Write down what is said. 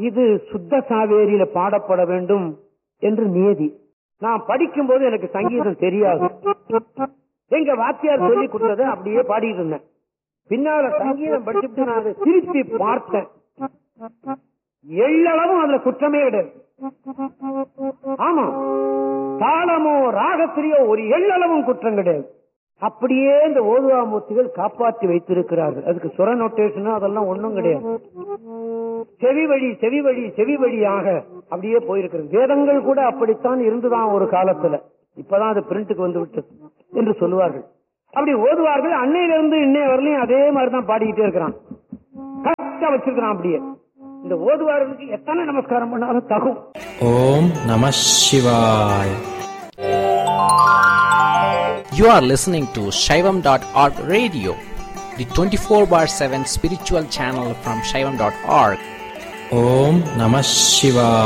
இது சுத்த சாவேரியில பாடப்பட வேண்டும் என்று நியதி நான் படிக்கும்போது எனக்கு சங்கீதம் தெரியாது எங்க வாத்தியார் சொல்லி கொடுத்ததை அப்படியே பாடிட்டு இருந்தேன் பின்னால சங்கீதம் படிச்சுட்டு நான் அதை திருப்பி பார்த்தேன் எள்ளளவும் அதுல குற்றமே கிடையாது ஆமா தாளமோ ராகத்திலேயோ ஒரு எள்ளளவும் குற்றம் கிடையாது அப்படியே இந்த ஓதுவாமூர்த்திகள் காப்பாற்றி வைத்திருக்கிறார்கள் அதுக்கு சுர நோட்டேஷன் அதெல்லாம் ஒண்ணும் கிடையாது செவி வழி செவி வழி செவி வழியாக அப்படியே போயிருக்கிறது வேதங்கள் கூட அப்படித்தான் இருந்துதான் ஒரு காலத்துல இப்பதான் அது பிரிண்ட்டுக்கு வந்து விட்டது என்று சொல்லுவார்கள் அப்படி ஓதுவார்கள் அன்னையிலிருந்து இன்னைய வரலையும் அதே மாதிரிதான் பாடிக்கிட்டே இருக்கிறான் கரெக்டா வச்சிருக்கிறான் அப்படியே இந்த ஓதுவார்களுக்கு எத்தனை நமஸ்காரம் பண்ணாலும் தகும் ஓம் நம சிவாய் You are listening to Shaivam.org radio, the 24 bar 7 spiritual channel from Shaivam.org. Om Namah Shivaya.